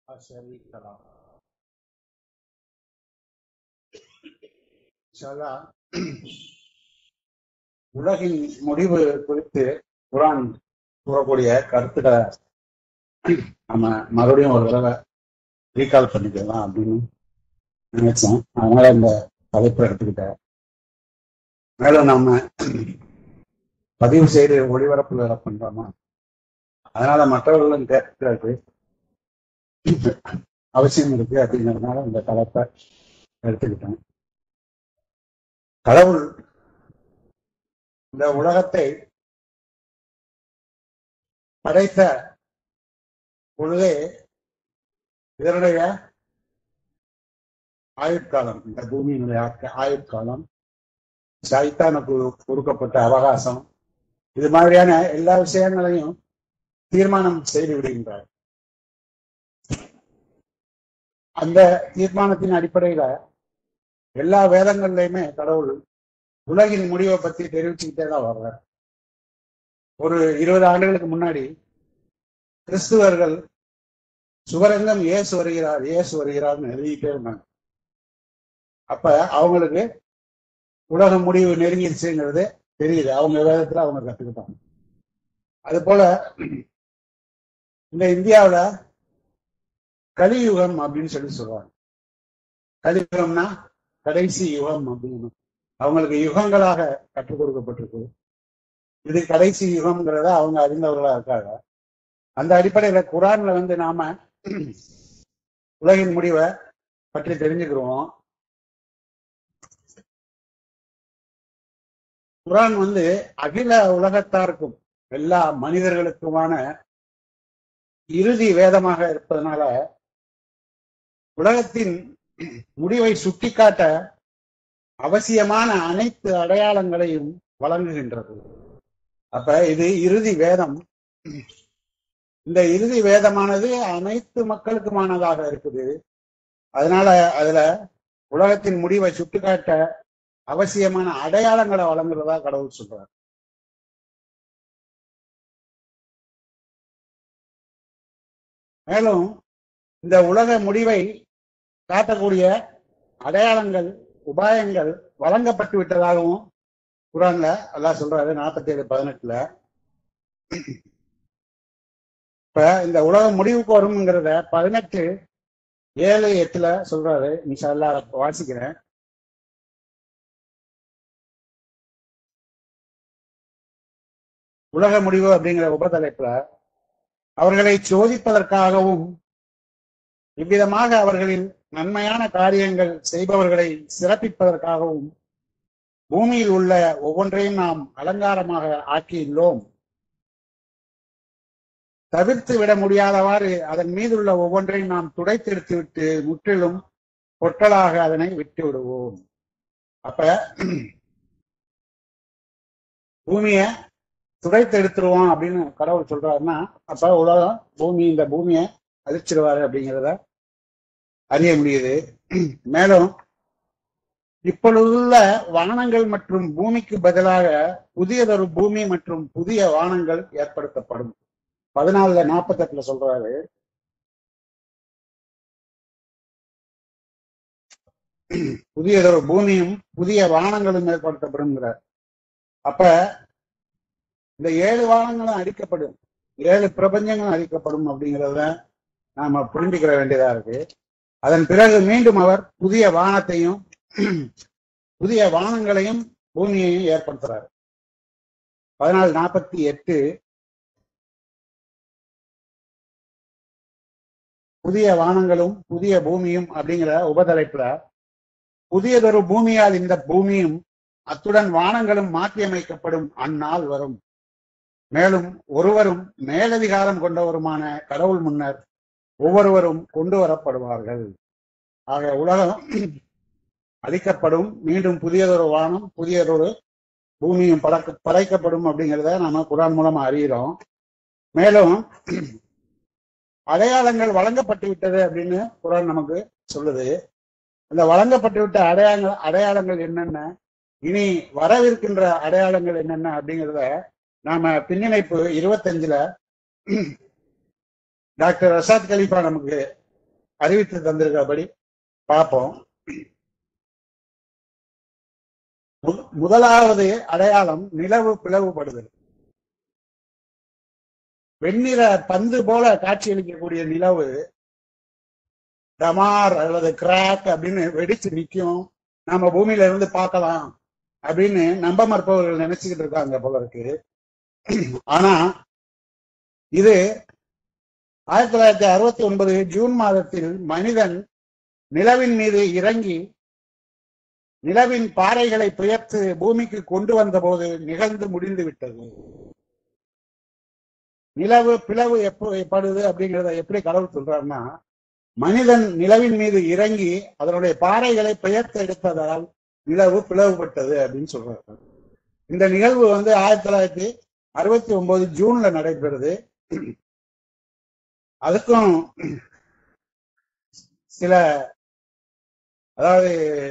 شريك له இன்ஷா உலகின் முடிவு குறித்து குரான் கூறக்கூடிய கருத்துக்களை நம்ம மறுபடியும் ஒரு தடவை ரீகால் பண்ணிக்கலாம் அப்படின்னு நினைச்சேன் அதனால இந்த தலைப்பு எடுத்துக்கிட்டேன் மேலும் நம்ம பதிவு செய்து ஒளிபரப்பு வேலை பண்றோமா அதனால மற்றவர்களும் கேட்கறது அவசியம் இருக்கு அப்படிங்கிறதுனால இந்த தலைப்பை எடுத்துக்கிட்டேன் கடவுள் இந்த உலகத்தை படைத்த பொழுதே இதனுடைய ஆயுட்காலம் இந்த பூமியினுடைய ஆக்க- ஆயுட்காலம் சைத்தானுக்கு கொடுக்கப்பட்ட அவகாசம் இது மாதிரியான எல்லா விஷயங்களையும் தீர்மானம் செய்து விடுகின்றார் அந்த தீர்மானத்தின் அடிப்படையில எல்லா வேதங்கள்லயுமே கடவுள் உலகின் முடிவை பத்தி தெரிவிச்சுக்கிட்டே தான் வர்றார் ஒரு இருபது ஆண்டுகளுக்கு முன்னாடி கிறிஸ்துவர்கள் சுவரங்கம் இயேசு வருகிறார் இயேசு வருகிறார்னு எழுதிக்கிட்டே இருந்தாங்க அப்ப அவங்களுக்கு உலக முடிவு நெருங்கிருச்சுங்கிறது தெரியுது அவங்க வேதத்துல அவங்க கத்துக்கிட்டாங்க அது போல இந்த இந்தியாவுல கலியுகம் அப்படின்னு சொல்லி சொல்றாங்க கலியுகம்னா கடைசி யுகம் அப்படின்னு அவங்களுக்கு யுகங்களாக கற்றுக் கொடுக்கப்பட்டிருக்கு இது கடைசி யுகம்ங்கிறத அவங்க அறிந்தவர்களா இருக்காங்க அந்த அடிப்படையில குரான்ல வந்து நாம உலகின் முடிவை பற்றி தெரிஞ்சுக்கிறோம் குரான் வந்து அகில உலகத்தாருக்கும் எல்லா மனிதர்களுக்குமான இறுதி வேதமாக இருப்பதனால உலகத்தின் முடிவை சுட்டிக்காட்ட அவசியமான அனைத்து அடையாளங்களையும் வழங்குகின்றது அப்ப இது இறுதி வேதம் இந்த இறுதி வேதமானது அனைத்து மக்களுக்குமானதாக இருக்குது அதனால அதுல உலகத்தின் முடிவை சுட்டிக்காட்ட அவசியமான அடையாளங்களை வழங்குறதா கடவுள் சொல்றார் மேலும் இந்த உலக முடிவை காட்டக்கூடிய அடையாளங்கள் உபாயங்கள் வழங்கப்பட்டு விட்டதாகவும் குரான்ல அல்லாஹ் சொல்றாரு நாற்பத்தி ஏழு பதினெட்டுல இப்ப இந்த உலகம் முடிவுக்கு வரும்ங்கிறத பதினெட்டு ஏழு எட்டுல சொல்றாரு இன்ஷா அல்லாஹ் வாசிக்கிறேன் உலக முடிவு அப்படிங்கிற உபதலைப்புல அவர்களை சோதிப்பதற்காகவும் இவ்விதமாக அவர்களின் நன்மையான காரியங்கள் செய்பவர்களை சிறப்பிப்பதற்காகவும் பூமியில் உள்ள ஒவ்வொன்றையும் நாம் அலங்காரமாக ஆக்கியுள்ளோம் தவிர்த்து விட முடியாதவாறு அதன் மீதுள்ள ஒவ்வொன்றையும் நாம் துடைத்தெடுத்து விட்டு முற்றிலும் பொட்டலாக அதனை விட்டு விடுவோம் அப்ப பூமிய துடைத்து எடுத்துருவோம் அப்படின்னு கடவுள் சொல்றாருன்னா அப்ப உலகம் பூமி இந்த பூமியை அழிச்சிருவாரு அப்படிங்கிறத அறிய முடியுது மேலும் இப்பொழுதுள்ள வானங்கள் மற்றும் பூமிக்கு பதிலாக புதியதொரு பூமி மற்றும் புதிய வானங்கள் ஏற்படுத்தப்படும் பதினாலுல நாற்பத்தெட்டுல சொல்றாரு புதியதொரு பூமியும் புதிய வானங்களும் ஏற்படுத்தப்படும்ங்கிறார் அப்ப இந்த ஏழு வானங்களும் அழிக்கப்படும் ஏழு பிரபஞ்சங்களும் அழிக்கப்படும் அப்படிங்கிறத நாம புரிஞ்சுக்கிற வேண்டியதா இருக்கு அதன் பிறகு மீண்டும் அவர் புதிய வானத்தையும் புதிய வானங்களையும் பூமியையும் ஏற்படுத்துறாரு பதினாலு நாற்பத்தி எட்டு புதிய வானங்களும் புதிய பூமியும் அப்படிங்கிற உபதலைப்புல புதியதொரு பூமியால் இந்த பூமியும் அத்துடன் வானங்களும் மாற்றியமைக்கப்படும் அந்நாள் வரும் மேலும் ஒருவரும் மேலதிகாரம் கொண்டவருமான கடவுள் முன்னர் ஒவ்வொருவரும் கொண்டு வரப்படுவார்கள் ஆக உலகம் அழிக்கப்படும் மீண்டும் புதியதொரு வானம் புதியதொரு பூமியும் படைக்க படைக்கப்படும் அப்படிங்கிறத நாம குரான் மூலமா அறிகிறோம் மேலும் அடையாளங்கள் வழங்கப்பட்டு விட்டது அப்படின்னு குரான் நமக்கு சொல்லுது அந்த வழங்கப்பட்டு விட்ட அடையாளங்கள் அடையாளங்கள் என்னென்ன இனி வரவிருக்கின்ற அடையாளங்கள் என்னென்ன அப்படிங்கிறத நாம பின்னிணைப்பு இருபத்தஞ்சுல டாக்டர் ரசாத் கலீஃபா நமக்கு அறிவித்து தந்திருக்கிறபடி பார்ப்போம் மு- முதலாவது அடையாளம் நிலவு பிளவுபடுதல் வெண்ணிற பந்து போல காட்சியளிக்கக்கூடிய நிலவு டமார் அல்லது கிராக் அப்படின்னு வெடிச்சு நிக்கும் நம்ம பூமியில இருந்து பார்க்கலாம் அப்படின்னு நம்ப மறுப்பவர்கள் நினைச்சுக்கிட்டு இருக்காங்க போல இருக்கு ஆனா இது ஆயிரத்தி தொள்ளாயிரத்தி அறுபத்தி ஒன்பது ஜூன் மாதத்தில் மனிதன் நிலவின் மீது இறங்கி நிலவின் பாறைகளை பெயர்த்து பூமிக்கு கொண்டு வந்த போது நிகழ்ந்து முடிந்து விட்டது நிலவு பிளவு எப்போ படுது அப்படிங்கிறத எப்படி கடவுள் சொல்றாருன்னா மனிதன் நிலவின் மீது இறங்கி அதனுடைய பாறைகளை பெயர்த்து எடுத்ததால் நிலவு பிளவுபட்டது அப்படின்னு சொல்றாரு இந்த நிகழ்வு வந்து ஆயிரத்தி தொள்ளாயிரத்தி அறுபத்தி ஒன்பது ஜூன்ல நடைபெறுது அதுக்கும் சில அதாவது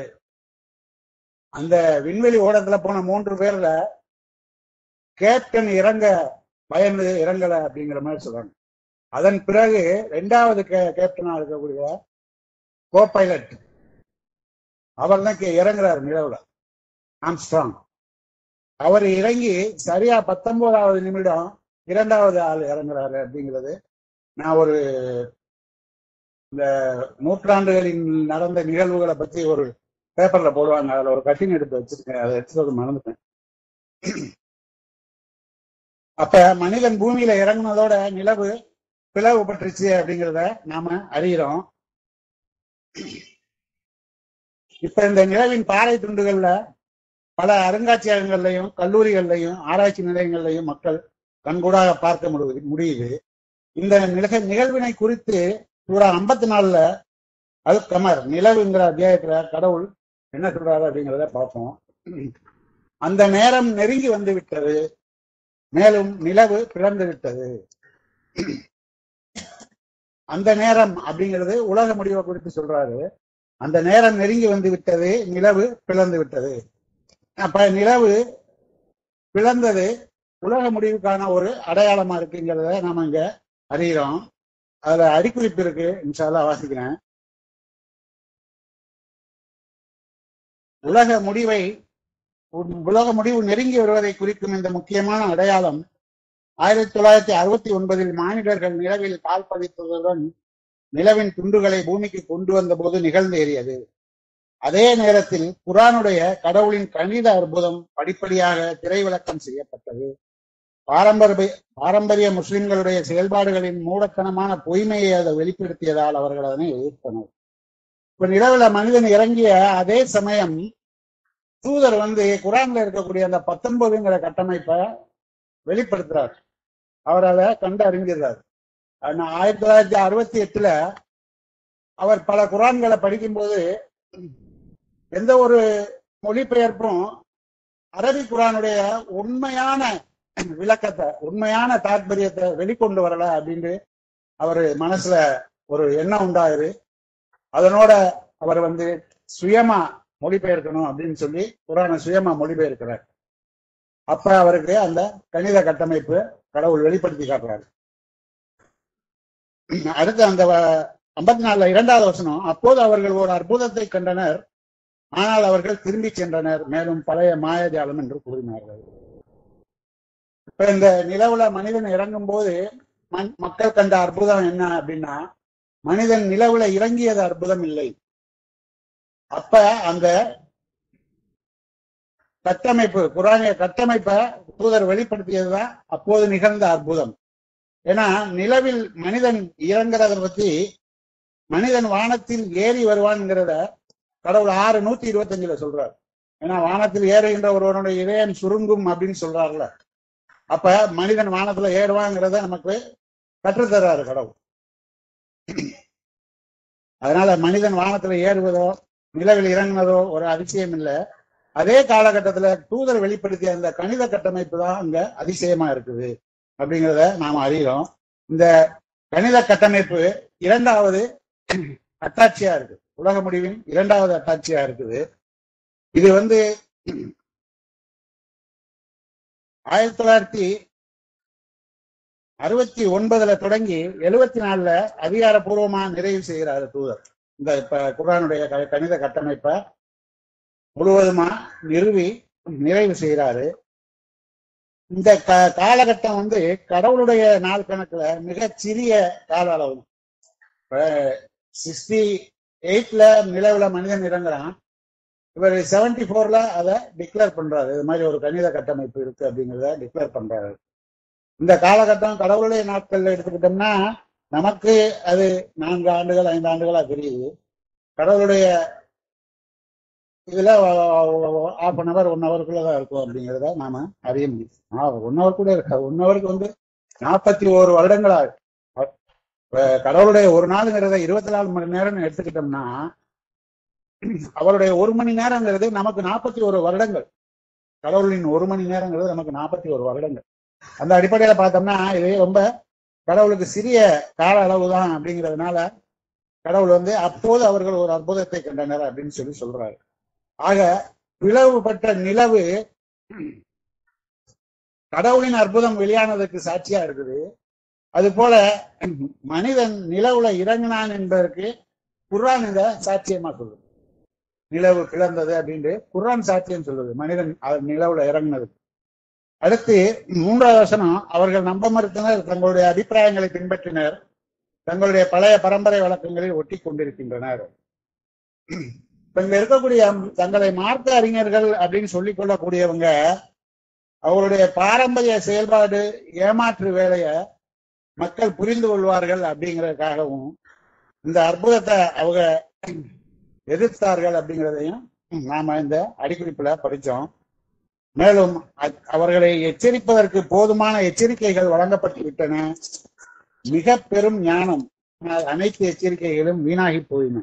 அந்த விண்வெளி ஓடத்துல போன மூன்று பேர்ல கேப்டன் இறங்க பயந்து இறங்கல அப்படிங்கிற மாதிரி சொல்றாங்க அதன் பிறகு ரெண்டாவது கே- கேப்டனா இருக்கக்கூடிய கோ பைலட் அவர் தான் இறங்குறாரு நிலவுல ஆம்ஸ்ட்ராங் அவர் இறங்கி சரியா பத்தொன்பதாவது நிமிடம் இரண்டாவது ஆள் இறங்குறாரு அப்படிங்கிறது நான் ஒரு இந்த நூற்றாண்டுகளில் நடந்த நிகழ்வுகளை பத்தி ஒரு பேப்பர்ல போடுவாங்க அதுல ஒரு கட்டிங் எடுத்து வச்சிருக்கேன் அதை எடுத்து மறந்துட்டேன் அப்ப மனிதன் பூமியில இறங்குனதோட நிலவு பிளவுபட்டுருச்சு அப்படிங்கிறத நாம அறிகிறோம் இப்ப இந்த நிலவின் பாறை துண்டுகள்ல பல அருங்காட்சியகங்கள்லையும் கல்லூரிகள்லையும் ஆராய்ச்சி நிலையங்கள்லையும் மக்கள் கண்கூடாக பார்க்க முடியுது முடியுது இந்த நிகழ் நிகழ்வினை குறித்து சூரா ஐம்பத்தி நாலுல அல் கமர் நிலவுங்கிற அத்தியாயத்துல கடவுள் என்ன சொல்றாரு அப்படிங்கிறத பார்ப்போம் அந்த நேரம் நெருங்கி வந்து விட்டது மேலும் நிலவு பிளந்து விட்டது அந்த நேரம் அப்படிங்கிறது உலக முடிவை குறித்து சொல்றாரு அந்த நேரம் நெருங்கி வந்து விட்டது நிலவு பிளந்து விட்டது அப்ப நிலவு பிளந்தது உலக முடிவுக்கான ஒரு அடையாளமா இருக்குங்கிறத நாம இங்க அறிகிறோம் அதுல அடிக்குறிப்பு இருக்கு இன்ஷால்லா வாசிக்கிறேன் உலக முடிவை உலக முடிவு நெருங்கி வருவதை குறிக்கும் இந்த முக்கியமான அடையாளம் ஆயிரத்தி தொள்ளாயிரத்தி அறுபத்தி ஒன்பதில் மானிடர்கள் நிலவில் கால் பதித்ததுடன் நிலவின் துண்டுகளை பூமிக்கு கொண்டு வந்த போது நிகழ்ந்தேறியது அதே நேரத்தில் குரானுடைய கடவுளின் கணித அற்புதம் படிப்படியாக திரைவிலக்கம் செய்யப்பட்டது பாரம்பரிய பாரம்பரிய முஸ்லிம்களுடைய செயல்பாடுகளின் மூடத்தனமான பொய்மையை அதை வெளிப்படுத்தியதால் அவர்கள் அதனை எதிர்த்தனர் இப்ப நிலவுல மனிதன் இறங்கிய அதே சமயம் தூதர் வந்து குரான்ல இருக்கக்கூடிய அந்த பத்தொன்பதுங்கிற கட்டமைப்பை வெளிப்படுத்துறார் அவர் அதை கண்டு அறிஞ்சிடுறார் ஆனா ஆயிரத்தி தொள்ளாயிரத்தி அறுபத்தி எட்டுல அவர் பல குரான்களை படிக்கும்போது எந்த ஒரு மொழிபெயர்ப்பும் அரபி குரானுடைய உண்மையான விளக்கத்தை உண்மையான தாற்பயத்தை வெளிக்கொண்டு வரல அப்படின்னு அவர் மனசுல ஒரு எண்ணம் உண்டாகுது அதனோட அவர் வந்து சுயமா மொழிபெயர்க்கணும் அப்படின்னு சொல்லி குரானை சுயமா மொழிபெயர்க்கிறார் அப்ப அவருக்கு அந்த கணித கட்டமைப்பு கடவுள் வெளிப்படுத்தி காட்டுறாரு அடுத்து அந்த ஐம்பத்தி நாலுல இரண்டாவது வசனம் அப்போது அவர்கள் ஒரு அற்புதத்தை கண்டனர் ஆனால் அவர்கள் திரும்பி சென்றனர் மேலும் பழைய மாயஜாலம் என்று கூறினார்கள் இப்ப இந்த நிலவுல மனிதன் இறங்கும் போது மக்கள் கண்ட அற்புதம் என்ன அப்படின்னா மனிதன் நிலவுல இறங்கியது அற்புதம் இல்லை அப்ப அந்த கட்டமைப்பு குரானிய கட்டமைப்பை தூதர் வெளிப்படுத்தியதுதான் அப்போது நிகழ்ந்த அற்புதம் ஏன்னா நிலவில் மனிதன் இறங்குறத பத்தி மனிதன் வானத்தில் ஏறி வருவான்ங்கிறத கடவுள் ஆறு நூத்தி இருபத்தஞ்சுல சொல்றார் ஏன்னா வானத்தில் ஏறுகின்ற ஒருவனுடைய இதயம் சுருங்கும் அப்படின்னு சொல்றாருல அப்ப மனிதன் வானத்துல ஏறுவாங்கிறத நமக்கு கற்றுத்தர்றாரு கடவுள் அதனால மனிதன் வானத்துல ஏறுவதோ நிலவில் இறங்குனதோ ஒரு அதிசயம் இல்லை அதே காலகட்டத்துல தூதர் வெளிப்படுத்திய அந்த கணித கட்டமைப்பு தான் அங்க அதிசயமா இருக்குது அப்படிங்கிறத நாம் அறிகிறோம் இந்த கணித கட்டமைப்பு இரண்டாவது அட்டாட்சியா இருக்கு உலக முடிவின் இரண்டாவது அட்டாட்சியா இருக்குது இது வந்து ஆயிரத்தி தொள்ளாயிரத்தி அறுபத்தி ஒன்பதுல தொடங்கி எழுபத்தி நாலுல அதிகாரப்பூர்வமா நிறைவு செய்கிறாரு தூதர் இந்த இப்ப குரானுடைய க- கணித கட்டமைப்பை முழுவதுமா நிறுவி நிறைவு செய்கிறாரு இந்த க காலகட்டம் வந்து கடவுளுடைய நாள் கணக்குல மிகச் சிறிய கால அளவு இப்ப சிக்ஸ்டி எயிட்ல நிலவுல மனிதன் இறங்குறான் இவர் செவன்டி ஃபோர்ல அதை டிக்ளேர் பண்றாரு இது மாதிரி ஒரு கணித கட்டமைப்பு இருக்கு அப்படிங்கிறத டிக்ளேர் பண்றாரு இந்த காலகட்டம் கடவுளுடைய நாட்கள்ல எடுத்துக்கிட்டோம்னா நமக்கு அது நான்கு ஆண்டுகள் ஐந்து ஆண்டுகளா தெரியுது கடவுளுடைய இதுல ஹாஃப் அன் அவர் ஒன் ஹவருக்குள்ளதான் இருக்கும் அப்படிங்கிறத நாம அறிய முடியும் ஒன் ஹவர் கூட இருக்காது ஒன் ஹவருக்கு வந்து நாற்பத்தி ஓரு வருடங்களா இப்ப கடவுளுடைய ஒரு நாளுங்கிறத இருபத்தி நாலு மணி நேரம் எடுத்துக்கிட்டோம்னா அவருடைய ஒரு மணி நேரங்கிறது நமக்கு நாற்பத்தி ஒரு வருடங்கள் கடவுளின் ஒரு மணி நேரங்கிறது நமக்கு நாற்பத்தி ஒரு வருடங்கள் அந்த அடிப்படையில பார்த்தோம்னா இது ரொம்ப கடவுளுக்கு சிறிய கால அளவு தான் அப்படிங்கிறதுனால கடவுள் வந்து அப்போது அவர்கள் ஒரு அற்புதத்தை கண்டனர் அப்படின்னு சொல்லி சொல்றாரு ஆக பிளவுபட்ட நிலவு கடவுளின் அற்புதம் வெளியானதுக்கு சாட்சியா இருக்குது அது போல மனிதன் நிலவுல இறங்கினான் என்பதற்கு குர்ஆன் இத சாட்சியமா சொல்லுது நிலவு பிளந்தது அப்படின்ட்டு குர்ஆன் சாட்சியம் சொல்லுது மனிதன் அது நிலவுல இறங்கினது அடுத்து மூன்றாவது வசனம் அவர்கள் நம்ப மறுத்தனர் தங்களுடைய அபிப்பிராயங்களை பின்பற்றினர் தங்களுடைய பழைய பரம்பரை வழக்கங்களில் ஒட்டி கொண்டிருக்கின்றனர் இப்ப இங்க இருக்கக்கூடிய தங்களை மார்க்க அறிஞர்கள் அப்படின்னு சொல்லிக் கொள்ளக்கூடியவங்க அவங்களுடைய பாரம்பரிய செயல்பாடு ஏமாற்று வேலைய மக்கள் புரிந்து கொள்வார்கள் அப்படிங்கறதுக்காகவும் இந்த அற்புதத்தை அவங்க எதிர்த்தார்கள் அப்படிங்கிறதையும் நாம இந்த அடிக்குறிப்புல படிச்சோம் மேலும் அ- அவர்களை எச்சரிப்பதற்கு போதுமான எச்சரிக்கைகள் வழங்கப்பட்டு விட்டன மிக பெரும் ஞானம் ஆனால் அனைத்து எச்சரிக்கைகளும் வீணாகி போயின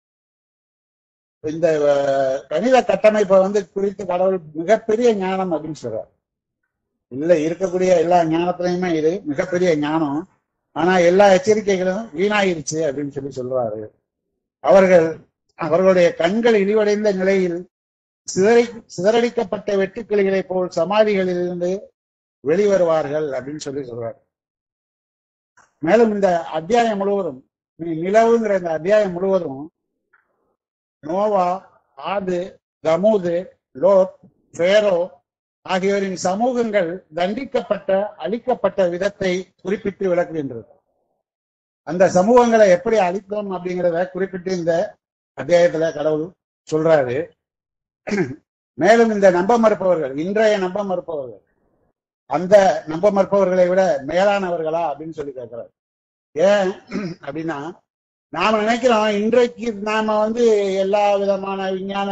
இந்த அஹ், கணித கட்டமைப்பை வந்து குறித்து கடவுள் மிகப்பெரிய ஞானம் அப்படின்னு சொல்றார் இல்ல இருக்கக்கூடிய எல்லா ஞானத்திலையுமே இது மிகப்பெரிய ஞானம் ஆனா எல்லா எச்சரிக்கைகளும் வீணாயிருச்சு அப்படின்னு சொல்லி சொல்றாரு அவர்கள் அவர்களுடைய கண்கள் இழிவடைந்த நிலையில் சிதறி சிதறடிக்கப்பட்ட வெட்டுக்கிளிகளை போல் சமாதிகளிலிருந்து வெளிவருவார்கள் அப்படின்னு சொல்லி சொல்றாரு மேலும் இந்த அத்தியாயம் முழுவதும் நி- நிலவுங்கிற இந்த அத்தியாயம் முழுவதும் நோவா ஆது தமூது லோத் பேரோ ஆகியோரின் சமூகங்கள் தண்டிக்கப்பட்ட அழிக்கப்பட்ட விதத்தை குறிப்பிட்டு விளக்குகின்றது அந்த சமூகங்களை எப்படி அழித்தோம் அப்படிங்கிறத குறிப்பிட்டு இந்த அத்தியாயத்துல கடவுள் சொல்றாரு மேலும் இந்த நம்ப மறுப்பவர்கள் இன்றைய நம்ப மறுப்பவர்கள் அந்த நம்ப மறுப்பவர்களை விட மேலானவர்களா அப்படின்னு சொல்லி கேட்கிறார் ஏன் அப்படின்னா நாம நினைக்கிறோம் இன்றைக்கு நாம வந்து எல்லா விதமான விஞ்ஞான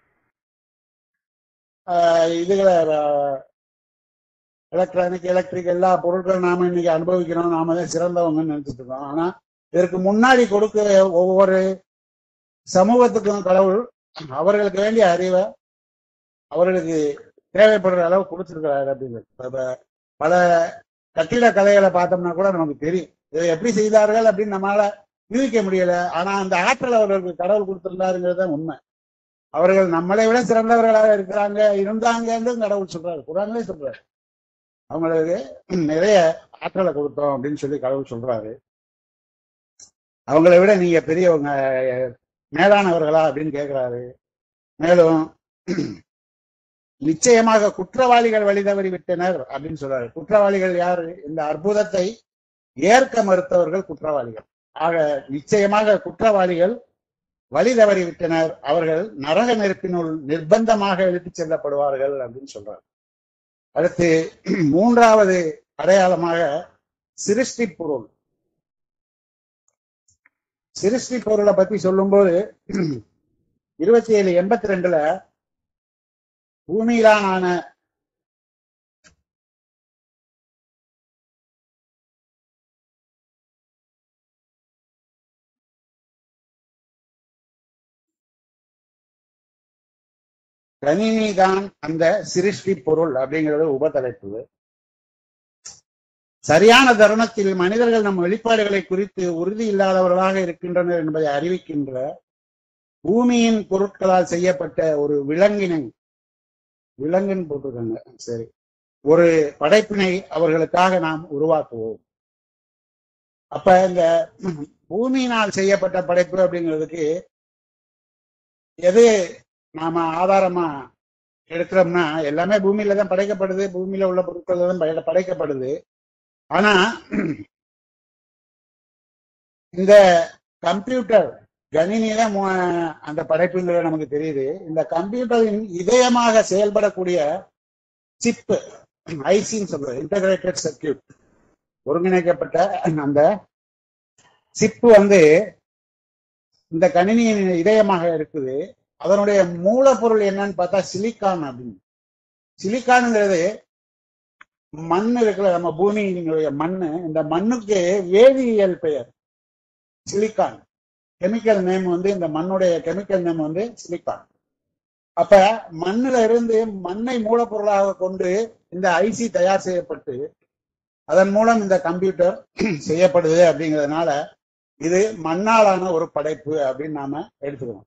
ஆஹ், இதுகளை எலக்ட்ரானிக் எலக்ட்ரிக் எல்லா பொருட்களும் நாம இன்னைக்கு அனுபவிக்கிறோம் நாம தான் சிறந்தவங்கன்னு நினைச்சிட்டு இருக்கோம் ஆனா இதற்கு முன்னாடி கொடுக்க ஒவ்வொரு சமூகத்துக்கும் கடவுள் அவர்களுக்கு வேண்டிய அறிவை அவர்களுக்கு தேவைப்படுற அளவு கொடுத்திருக்கிறாரு அப்படின்னு இப்ப பல கட்டிட கலைகளை பார்த்தோம்னா கூட நமக்கு தெரியும் இதை எப்படி செய்தார்கள் அப்படின்னு நம்மளால யூகிக்க முடியல ஆனா அந்த ஆற்றல் அவர்களுக்கு கடவுள் கொடுத்திருந்தாருங்கிறது தான் உண்மை அவர்கள் நம்மளை விட சிறந்தவர்களாக இருக்கிறாங்க இருந்தாங்கன்னு கடவுள் சொல்றாரு குரான்லயே சொல்றாரு அவங்களுக்கு நிறைய ஆற்றலை கொடுத்தோம் அப்படின்னு சொல்லி கடவுள் சொல்றாரு அவங்களை விட நீங்க பெரியவங்க மேலானவர்களா அப்படின்னு கேட்கிறாரு மேலும் நிச்சயமாக குற்றவாளிகள் வழி தவறி விட்டனர் அப்படின்னு சொல்றாரு குற்றவாளிகள் யாரு இந்த அற்புதத்தை ஏற்க மறுத்தவர்கள் குற்றவாளிகள் ஆக நிச்சயமாக குற்றவாளிகள் வழி தவறி விட்டனர் அவர்கள் நரக நெருப்பினுள் நிர்பந்தமாக இழுத்துச் செல்லப்படுவார்கள் அப்படின்னு சொல்றார் அடுத்து மூன்றாவது அடையாளமாக சிருஷ்டி பொருள் சிருஷ்டி பொருளை பத்தி சொல்லும்போது இருபத்தி ஏழு எண்பத்தி ரெண்டுல பூமியிலான கணினி தான் அந்த சிருஷ்டி பொருள் அப்படிங்கிறது உபதலைப்பு சரியான தருணத்தில் மனிதர்கள் நம் வெளிப்பாடுகளை குறித்து உறுதி இல்லாதவர்களாக இருக்கின்றனர் என்பதை அறிவிக்கின்ற பூமியின் பொருட்களால் செய்யப்பட்ட ஒரு விலங்கினை விலங்குன்னு போட்டிருக்காங்க சரி ஒரு படைப்பினை அவர்களுக்காக நாம் உருவாக்குவோம் அப்ப இந்த பூமியினால் செய்யப்பட்ட படைப்பு அப்படிங்கிறதுக்கு எது நாம ஆதாரமா எடுக்கிறோம்னா எல்லாமே பூமியில தான் படைக்கப்படுது பூமியில உள்ள பொருட்கள் தான் படை- படைக்கப்படுது ஆனா இந்த கம்ப்யூட்டர் கணினியில மு- அந்த படைப்புங்கிறது நமக்கு தெரியுது இந்த கம்ப்யூட்டரின் இதயமாக செயல்படக்கூடிய சிப்பு ஐசின்னு சொல்றது இன்டகிரேட்டட் சர்க்கியூட் ஒருங்கிணைக்கப்பட்ட அந்த சிப்பு வந்து இந்த கணினியின் இதயமாக இருக்குது அதனுடைய மூலப்பொருள் என்னன்னு பார்த்தா சிலிக்கான் அப்படின்னு சிலிக்கானுங்கிறது மண் இருக்குல்ல நம்ம பூமியினுடைய மண்ணு இந்த மண்ணுக்கு வேதியியல் பெயர் சிலிக்கான் கெமிக்கல் நேம் வந்து இந்த மண்ணுடைய கெமிக்கல் நேம் வந்து சிலிக்கான் அப்ப மண்ணுல இருந்து மண்ணை மூலப்பொருளாக கொண்டு இந்த ஐசி தயார் செய்யப்பட்டு அதன் மூலம் இந்த கம்ப்யூட்டர் செய்யப்படுது அப்படிங்கிறதுனால இது மண்ணாலான ஒரு படைப்பு அப்படின்னு நாம எடுத்துக்கணும்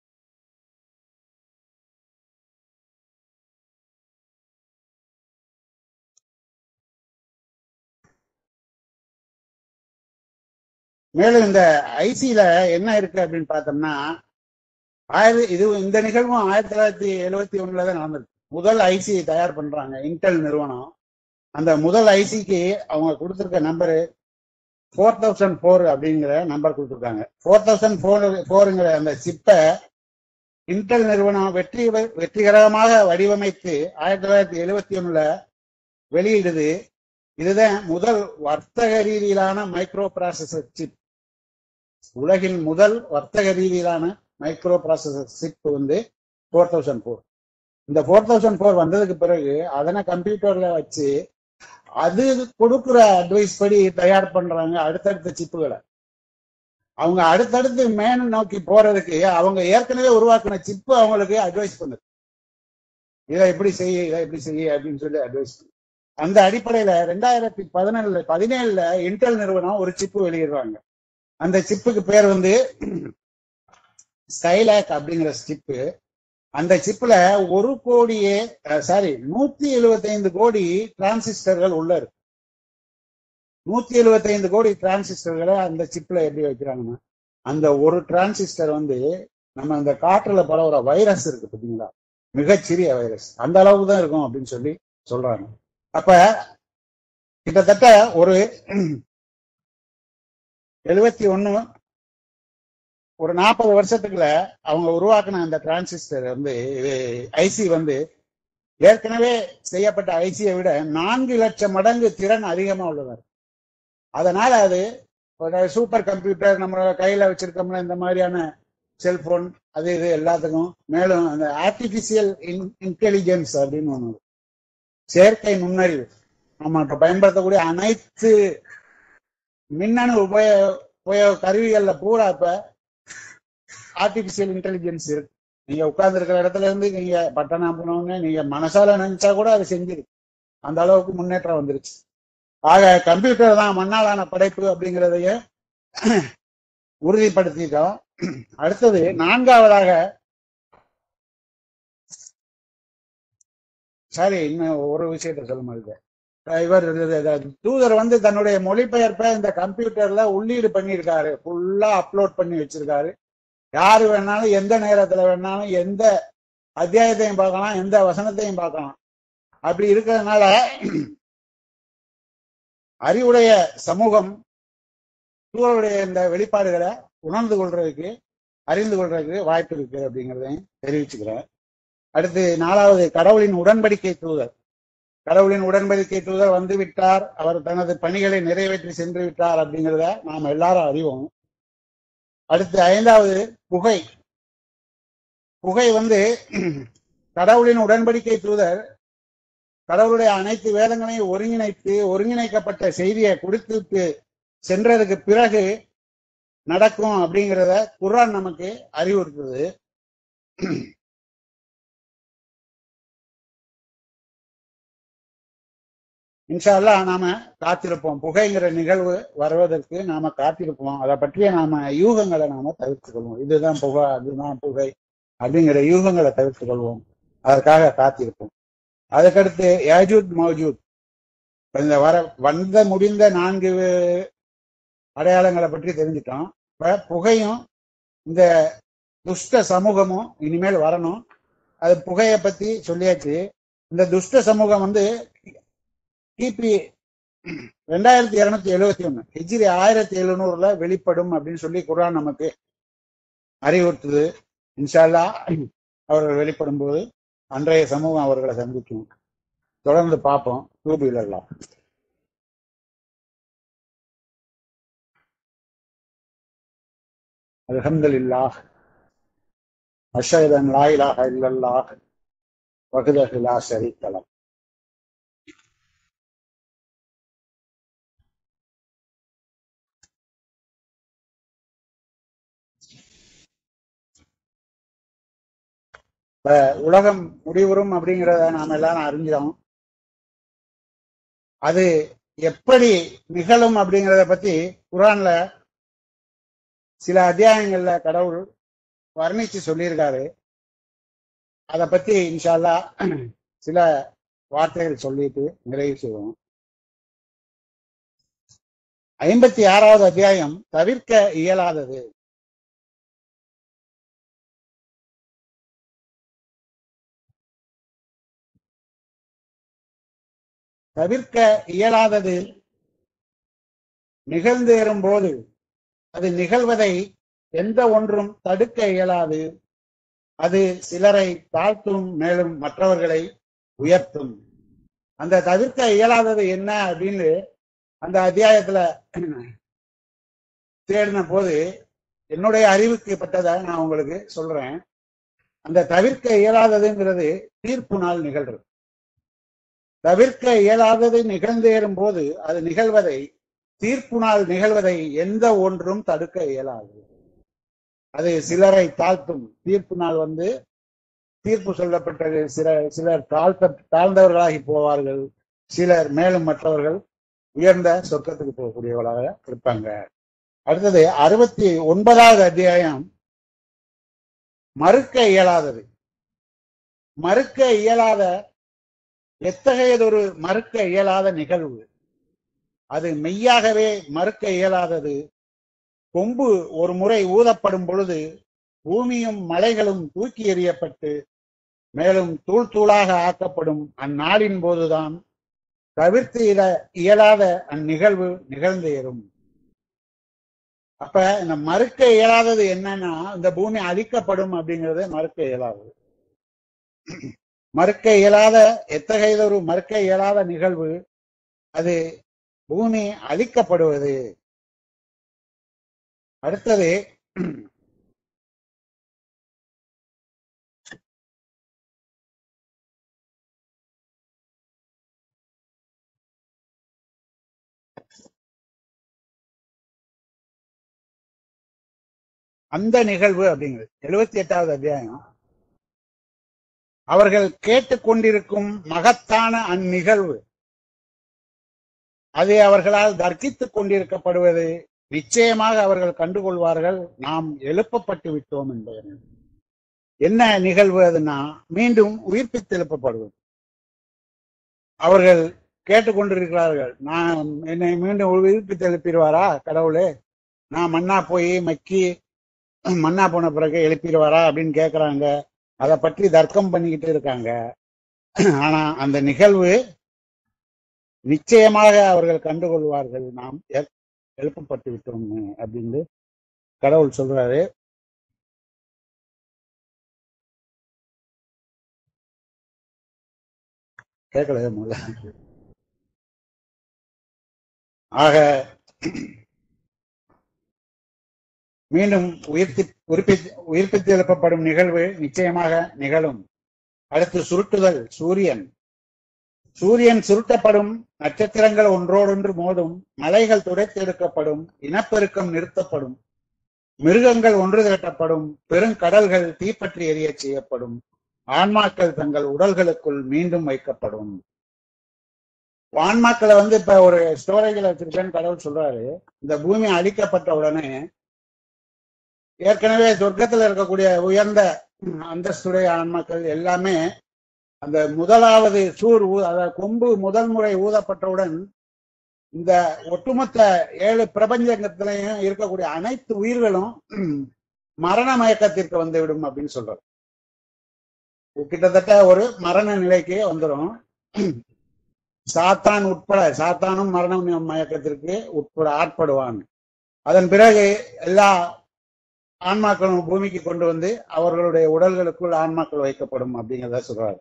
மேலும் இந்த ஐசியில என்ன இருக்கு அப்படின்னு பார்த்தோம்னா ஆயிரத்தி இது இந்த நிகழ்வும் ஆயிரத்தி தொள்ளாயிரத்தி எழுவத்தி ஒண்ணுல தான் நடந்திருக்கு முதல் ஐசி தயார் பண்றாங்க இன்டெல் நிறுவனம் அந்த முதல் ஐசிக்கு அவங்க கொடுத்துருக்க நம்பரு ஃபோர் தௌசண்ட் ஃபோர் அப்படிங்கிற நம்பர் கொடுத்துருக்காங்க ஃபோர் தௌசண்ட் ஃபோர் ஃபோருங்கிற அந்த சிப்பை இன்டெல் நிறுவனம் வெற்றி வெற்றிகரமாக வடிவமைத்து ஆயிரத்தி தொள்ளாயிரத்தி எழுவத்தி ஒண்ணுல வெளியிடுது இதுதான் முதல் வர்த்தக ரீதியிலான மைக்ரோ ப்ராசஸர் சிப் உலகின் முதல் வர்த்தக ரீதியிலான மைக்ரோ ப்ராசஸர் சிப் வந்து ஃபோர் தௌசண்ட் ஃபோர் இந்த ஃபோர் தௌசண்ட் ஃபோர் வந்ததுக்கு பிறகு அதனை கம்ப்யூட்டர்ல வச்சு அது கொடுக்குற அட்வைஸ் படி தயார் பண்றாங்க அடுத்தடுத்த சிப்புகளை அவங்க அடுத்தடுத்து மேன் நோக்கி போறதுக்கு அவங்க ஏற்கனவே உருவாக்கின சிப்பு அவங்களுக்கு அட்வைஸ் பண்ணுது இதை இப்படி செய்ய இதை இப்படி செய்ய அப்படின்னு சொல்லி அட்வைஸ் பண்ணு அந்த அடிப்படையில ரெண்டாயிரத்தி பதினேழுல பதினேழுல இன்டெல் நிறுவனம் ஒரு சிப்பு வெளியிடுறாங்க அந்த சிப்புக்கு பேர் வந்து ஸ்கைலாக் அப்படிங்கிற சிப்பு அந்த சிப்ல ஒரு கோடியே சாரி நூத்தி எழுபத்தைந்து கோடி டிரான்சிஸ்டர்கள் உள்ள இருக்கு நூத்தி எழுபத்தைந்து கோடி டிரான்சிஸ்டர்களை அந்த சிப்ல எப்படி வைக்கிறாங்கன்னா அந்த ஒரு டிரான்சிஸ்டர் வந்து நம்ம அந்த காற்றுல பரவுற வைரஸ் இருக்கு பாத்தீங்களா மிகச்சிறிய வைரஸ் அந்த அளவுக்கு தான் இருக்கும் அப்படின்னு சொல்லி சொல்றாங்க அப்ப கிட்டத்தட்ட ஒரு எழுபத்தி ஒண்ணு ஒரு நாற்பது வருஷத்துக்குள்ள அவங்க உருவாக்கின அந்த டிரான்சிஸ்டர் வந்து ஐசி வந்து ஏற்கனவே செய்யப்பட்ட ஐசியை விட நான்கு லட்சம் மடங்கு திறன் அதிகமா உள்ளது அதனால அது ஒரு சூப்பர் கம்ப்யூட்டர் நம்ம கையில வச்சிருக்கோம்னா இந்த மாதிரியான செல்போன் அது இது எல்லாத்துக்கும் மேலும் அந்த ஆர்டிபிஷியல் இன்டெலிஜென்ஸ் அப்படின்னு ஒண்ணு இருக்கு. செயற்கை நுண்ணறிவு நம்ம இப்ப பயன்படுத்தக்கூடிய அனைத்து மின்னணு உபயோக உபயோக கருவிகள்ல பூரா இப்ப ஆர்டிபிஷியல் இன்டெலிஜென்ஸ் இருக்கு நீங்க உட்கார்ந்து இருக்கிற இடத்துல இருந்து நீங்க பட்டனா போனவங்க நீங்க மனசால நினைச்சா கூட அது செஞ்சிருக்கு அந்த அளவுக்கு முன்னேற்றம் வந்துருச்சு ஆக கம்ப்யூட்டர் தான் மண்ணாலான படைப்பு அப்படிங்கிறதைய உறுதிப்படுத்திட்டோம் அடுத்தது நான்காவதாக சாரி இன்னும் ஒரு விஷயத்த சொல்ல மாதிரி இவர் தூதர் வந்து தன்னுடைய மொழிபெயர்ப்பை இந்த கம்ப்யூட்டர்ல உள்ளீடு பண்ணியிருக்காரு ஃபுல்லா அப்லோட் பண்ணி வச்சிருக்காரு யாரு வேணாலும் எந்த நேரத்துல வேணாலும் எந்த அத்தியாயத்தையும் பார்க்கலாம் எந்த வசனத்தையும் பார்க்கலாம் அப்படி இருக்கிறதுனால அறிவுடைய சமூகம் தூதருடைய இந்த வெளிப்பாடுகளை உணர்ந்து கொள்றதுக்கு அறிந்து கொள்றதுக்கு வாய்ப்பு இருக்கு அப்படிங்கிறதையும் தெரிவிச்சுக்கிறேன் அடுத்து நாலாவது கடவுளின் உடன்படிக்கை தூதர் கடவுளின் உடன்படிக்கை தூதர் வந்து விட்டார் அவர் தனது பணிகளை நிறைவேற்றி சென்று விட்டார் அப்படிங்கிறத நாம் எல்லாரும் அறிவோம் அடுத்து ஐந்தாவது புகை புகை வந்து கடவுளின் உடன்படிக்கை தூதர் கடவுளுடைய அனைத்து வேதங்களையும் ஒருங்கிணைத்து ஒருங்கிணைக்கப்பட்ட செய்தியை கொடுத்துட்டு சென்றதுக்கு பிறகு நடக்கும் அப்படிங்கிறத குர்ஆன் நமக்கு அறிவுறுத்துது இன்ஷா அல்லாஹ் நாம காத்திருப்போம் புகைங்கிற நிகழ்வு வருவதற்கு நாம காத்திருப்போம் அதை பற்றிய நாம யூகங்களை நாம தவிர்த்துக் கொள்வோம் இதுதான் புகை அதுதான் புகை அப்படிங்கிற யூகங்களை தவிர்த்துக் கொள்வோம் அதற்காக காத்திருப்போம் அதுக்கடுத்து யாஜூத் மௌஜூத் இந்த வர வந்த முடிந்த நான்கு அடையாளங்களை பற்றி தெரிஞ்சுட்டோம் இப்ப புகையும் இந்த துஷ்ட சமூகமும் இனிமேல் வரணும் அது புகையை பத்தி சொல்லியாச்சு இந்த துஷ்ட சமூகம் வந்து கிபி ரெண்டாயிரத்தி இருநூத்தி எழுவத்தி ஒண்ணு ஹிஜ்ரி ஆயிரத்தி எழுநூறுல வெளிப்படும் அப்படின்னு சொல்லி குர்ஆன் நமக்கு அறிவுறுத்துது இன்ஷால்லா அவர்கள் வெளிப்படும் போது அன்றைய சமூகம் அவர்களை சந்திக்கும் தொடர்ந்து பார்ப்போம் ரூபில் எல்லாம் அல்ஹம்துலில்லாஹ் அஷஹதன் லா இலாஹ இல்லல்லாஹ் வஹ்தஹு லா ஷரீக்க லஹ் இப்ப உலகம் முடிவுறும் அப்படிங்கிறத நாம எல்லாரும் அறிஞ்சிடும் அது எப்படி நிகழும் அப்படிங்கிறத பத்தி குரான்ல சில அத்தியாயங்கள்ல கடவுள் வர்ணிச்சு சொல்லியிருக்காரு அத பத்தி இன்ஷால்லா சில வார்த்தைகள் சொல்லிட்டு நிறைவு செய்வோம் ஐம்பத்தி ஆறாவது அத்தியாயம் தவிர்க்க இயலாதது தவிர்க்க இயலாதது நிகழ்ந்தேறும் போது அது நிகழ்வதை எந்த ஒன்றும் தடுக்க இயலாது அது சிலரை தாழ்த்தும் மேலும் மற்றவர்களை உயர்த்தும் அந்த தவிர்க்க இயலாதது என்ன அப்படின்னு அந்த அத்தியாயத்துல தேடின போது என்னுடைய அறிவுக்கு பட்டதை நான் உங்களுக்கு சொல்றேன் அந்த தவிர்க்க இயலாததுங்கிறது தீர்ப்பு நாள் நிகழ்றது தவிர்க்க இயலாதது நிகழ்ந்தேறும் போது அது நிகழ்வதை தீர்ப்பு நாள் நிகழ்வதை எந்த ஒன்றும் தடுக்க இயலாது அது சிலரை தாழ்த்தும் தீர்ப்பு நாள் வந்து தீர்ப்பு சொல்லப்பட்டது சில சிலர் தாழ்த்த தாழ்ந்தவர்களாகி போவார்கள் சிலர் மேலும் மற்றவர்கள் உயர்ந்த சொர்க்கத்துக்கு போகக்கூடியவர்களாக இருப்பாங்க அடுத்தது அறுபத்தி ஒன்பதாவது அத்தியாயம் மறுக்க இயலாதது மறுக்க இயலாத எத்தகையதொரு மறுக்க இயலாத நிகழ்வு அது மெய்யாகவே மறுக்க இயலாதது கொம்பு ஒரு முறை ஊதப்படும் பொழுது பூமியும் மலைகளும் தூக்கி எறியப்பட்டு மேலும் தூள் தூளாக ஆக்கப்படும் அந்நாளின் போதுதான் தவிர்த்து இட- இயலாத அந்நிகழ்வு நிகழ்ந்தேறும் அப்ப இந்த மறுக்க இயலாதது என்னன்னா இந்த பூமி அழிக்கப்படும் அப்படிங்கறது மறுக்க இயலாதது மறுக்க இயலாத எத்தகையதொரு மறுக்க இயலாத நிகழ்வு அது பூமி அழிக்கப்படுவது அடுத்தது அந்த நிகழ்வு அப்படிங்கிறது எழுபத்தி எட்டாவது அத்தியாயம் அவர்கள் கேட்டுக்கொண்டிருக்கும் மகத்தான அந்நிகழ்வு அது அவர்களால் தர்க்கித்துக் கொண்டிருக்கப்படுவது நிச்சயமாக அவர்கள் கண்டுகொள்வார்கள் நாம் எழுப்பப்பட்டு விட்டோம் என்பது என்ன நிகழ்வு அதுன்னா மீண்டும் உயிர்ப்பித்து எழுப்பப்படுவது அவர்கள் கேட்டுக்கொண்டிருக்கிறார்கள் நான் என்னை மீண்டும் உயிர்ப்பித்து எழுப்பிடுவாரா கடவுளே நான் மண்ணா போய் மக்கி மண்ணா போன பிறகு எழுப்பிடுவாரா அப்படின்னு கேக்குறாங்க அதை பற்றி தர்க்கம் பண்ணிக்கிட்டு இருக்காங்க ஆனா அந்த நிகழ்வு நிச்சயமாக அவர்கள் கண்டுகொள்வார்கள் நாம் எ- எழுப்பப்பட்டு விட்டோம்னு அப்படின்னு கடவுள் சொல்றாரு கேட்கல முதல்ல ஆக மீண்டும் உயிர்த்தி உயிர்ப்பித்து உயிர்ப்பித்து எழுப்பப்படும் நிகழ்வு நிச்சயமாக நிகழும் அடுத்து சுருட்டுதல் சூரியன் சூரியன் சுருட்டப்படும் நட்சத்திரங்கள் ஒன்றோடொன்று மோதும் மலைகள் துடைத்தெடுக்கப்படும் இனப்பெருக்கம் நிறுத்தப்படும் மிருகங்கள் ஒன்று திரட்டப்படும் பெருங்கடல்கள் தீப்பற்றி எரியச் செய்யப்படும் ஆன்மாக்கள் தங்கள் உடல்களுக்குள் மீண்டும் வைக்கப்படும் ஆன்மாக்களை வந்து இப்ப ஒரு ஸ்டோரேஜ்ல வச்சிருக்கேன்னு கடவுள் சொல்றாரு இந்த பூமி அழிக்கப்பட்ட உடனே ஏற்கனவே சொர்க்கத்துல இருக்கக்கூடிய உயர்ந்த அந்தஸ்துடைய ஆன்மாக்கள் எல்லாமே அந்த முதலாவது சூர் ஊ- அதாவது கொம்பு முதல் முறை ஊதப்பட்டவுடன் இந்த ஒட்டுமொத்த ஏழு பிரபஞ்சத்திலையும் இருக்கக்கூடிய அனைத்து உயிர்களும் மரண மயக்கத்திற்கு வந்துவிடும் அப்படின்னு சொல்றாரு கிட்டத்தட்ட ஒரு மரண நிலைக்கு வந்துடும் சாத்தான் உட்பட சாத்தானும் மரண மயக்கத்திற்கு உட்பட ஆட்படுவான் அதன் பிறகு எல்லா ஆன்மாக்களும் பூமிக்கு கொண்டு வந்து அவர்களுடைய உடல்களுக்குள் ஆன்மாக்கள் வைக்கப்படும் அப்படிங்கிறத சொல்றாரு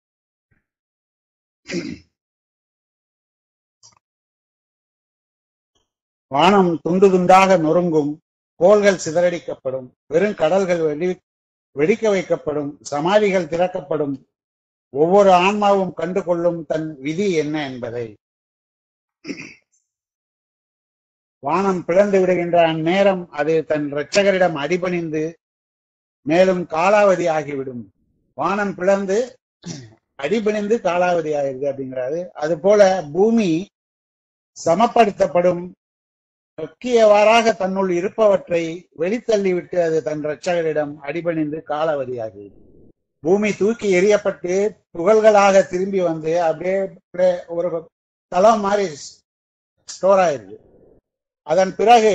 வானம் துண்டு துண்டாக நொறுங்கும் கோள்கள் சிதறடிக்கப்படும் வெறும் கடல்கள் வெடி வெடிக்க வைக்கப்படும் சமாதிகள் திறக்கப்படும் ஒவ்வொரு ஆன்மாவும் கண்டு கொள்ளும் தன் விதி என்ன என்பதை வானம் பிளந்து விடுகின்ற அந்நேரம் அது தன் இரட்சகரிடம் அடிபணிந்து மேலும் காலாவதி ஆகிவிடும் வானம் பிளந்து அடிபணிந்து காலாவதி ஆயிருது அப்படிங்கிறாரு அது போல பூமி சமப்படுத்தப்படும் முக்கியவாறாக தன்னுள் இருப்பவற்றை வெளித்தள்ளிவிட்டு அது தன் இரட்சகரிடம் அடிபணிந்து காலாவதியாகி பூமி தூக்கி எறியப்பட்டு துகள்களாக திரும்பி வந்து அப்படியே ஒரு தளம் மாதிரி ஸ்டோர் ஆயிருது அதன் பிறகு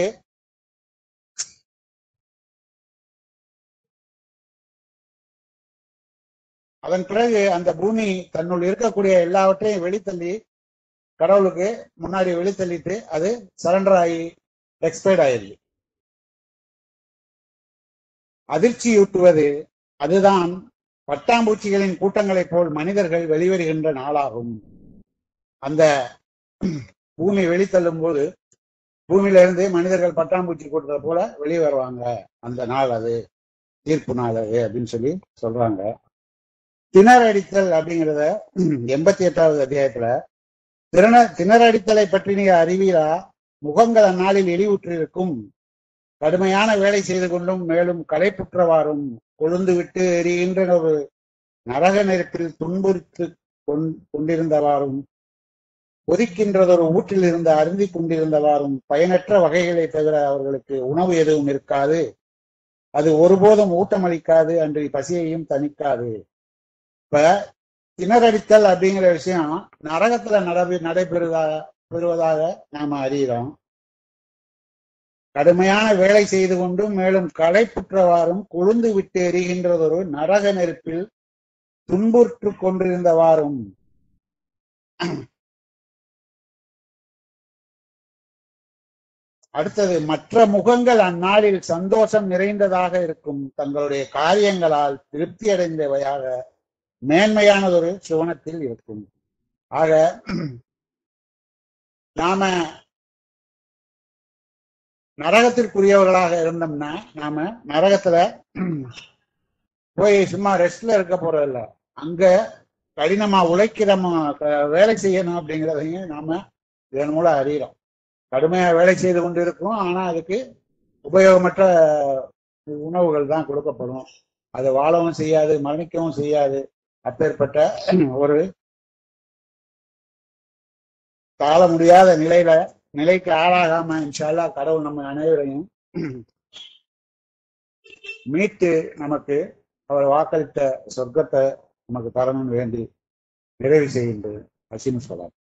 அதன் பிறகு அந்த பூமி தன்னுள் இருக்கக்கூடிய எல்லாவற்றையும் வெளித்தள்ளி கடவுளுக்கு முன்னாடி வெளித்தள்ளிட்டு அது சரண்டர் ஆகி எக்ஸ்பைர்ட் ஆயிருது அதிர்ச்சியூட்டுவது அதுதான் பட்டாம்பூச்சிகளின் கூட்டங்களைப் போல் மனிதர்கள் வெளிவருகின்ற நாளாகும் அந்த பூமி வெளித்தள்ளும் போது பூமியில இருந்து மனிதர்கள் பட்டாம்பூச்சி கூட்டத்தை போல வெளியே வருவாங்க அந்த நாள் அது தீர்ப்பு நாள் அது அப்படின்னு சொல்லி சொல்றாங்க திணறடித்தல் அப்படிங்கிறத எண்பத்தி எட்டாவது அத்தியாயத்துல திறன திணறடித்தலை பற்றி நீங்க அறிவீரா முகங்கள் அந்நாளில் எரிவுற்றிருக்கும் கடுமையான வேலை செய்து கொண்டும் மேலும் களைப்புற்றவாறும் கொழுந்து விட்டு எரிகின்ற ஒரு நரக நெருப்பில் துன்புறுத்து கொண்டிருந்தவாறும் கொதிக்கின்றதொரு ஊற்றில் இருந்து அருந்தி கொண்டிருந்தவாறும் பயனற்ற வகைகளை தவிர அவர்களுக்கு உணவு எதுவும் இருக்காது அது ஒருபோதும் ஊட்டமளிக்காது அன்று பசியையும் தணிக்காது இப்ப திணறடித்தல் அப்படிங்கிற விஷயம் நரகத்துல நடை நடைபெறுவதாக பெறுவதாக நாம அறிகிறோம் கடுமையான வேலை செய்து கொண்டும் மேலும் களைப்புற்றவாறும் கொழுந்து விட்டு எரிகின்றதொரு நரக நெருப்பில் துன்புற்று கொண்டிருந்தவாறும் அடுத்தது மற்ற முகங்கள் அந்நாளில் சந்தோஷம் நிறைந்ததாக இருக்கும் தங்களுடைய காரியங்களால் திருப்தி அடைந்தவையாக மேன்மையானதொரு சுவனத்தில் இருக்கும் ஆக நாம நரகத்திற்குரியவர்களாக இருந்தோம்னா நாம நரகத்துல போய் சும்மா ரெஸ்ட்ல இருக்க போறதில்ல அங்க கடினமா உழைக்கிறோமா வேலை செய்யணும் அப்படிங்கிறதையும் நாம இதன் மூலம் அறிகிறோம் கடுமையா வேலை செய்து கொண்டு இருக்கும் ஆனா அதுக்கு உபயோகமற்ற உணவுகள் தான் கொடுக்கப்படும் அது வாழவும் செய்யாது மரணிக்கவும் செய்யாது அப்பேற்பட்ட ஒரு தாழ முடியாத நிலையில நிலைக்கு ஆளாகாம இன்ஷால்லா கடவுள் நம்ம அனைவரையும் மீட்டு நமக்கு அவர் வாக்களித்த சொர்க்கத்தை நமக்கு தரணும்னு வேண்டி நிறைவு செய்கின்றது அசிம் சொல்லாம்